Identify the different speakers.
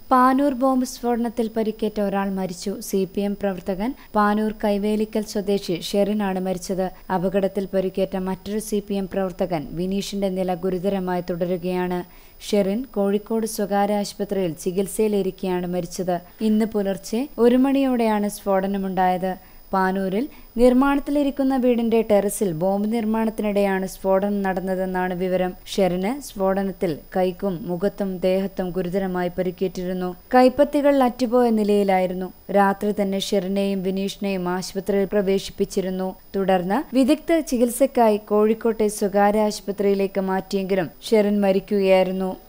Speaker 1: Panoor bomb സ്ഫോടനത്തിൽ പരിക്കേറ്റ ഒരാൾ മരിച്ചു സി പി എം പ്രവർത്തകൻ പാനൂർ കൈവേലിക്കൽ സ്വദേശി ഷെറിനാണ് മരിച്ചത് അപകടത്തിൽ പരിക്കേറ്റ മറ്റൊരു സി പി എം പ്രവർത്തകൻ വിനീഷിന്റെ നില ഗുരുതരമായി തുടരുകയാണ് ഷെറിൻ കോഴിക്കോട് സ്വകാര്യ ആശുപത്രിയിൽ ചികിത്സയിലിരിക്കെയാണ് മരിച്ചത് ഇന്ന് പുലർച്ചെ ഒരു മണിയോടെയാണ് സ്ഫോടനമുണ്ടായത് പാനൂരിൽ നിർമ്മാണത്തിലിരിക്കുന്ന വീടിന്റെ ടെറസിൽ ബോംബ് നിർമ്മാണത്തിനിടെയാണ് സ്ഫോടനം നടന്നതെന്നാണ് വിവരം ഷെറിന് സ്ഫോടനത്തിൽ കൈക്കും മുഖത്തും ദേഹത്തും ഗുരുതരമായി പരിക്കേറ്റിരുന്നു കൈപ്പത്തികൾ അറ്റുപോയ നിലയിലായിരുന്നു രാത്രി തന്നെ ഷെറിനെയും വിനീഷിനെയും ആശുപത്രിയിൽ പ്രവേശിപ്പിച്ചിരുന്നു തുടർന്ന് വിദഗ്ധ ചികിത്സയ്ക്കായി കോഴിക്കോട്ടെ സ്വകാര്യ ആശുപത്രിയിലേക്ക് മാറ്റിയെങ്കിലും ഷെറിൻ മരിക്കുകയായിരുന്നു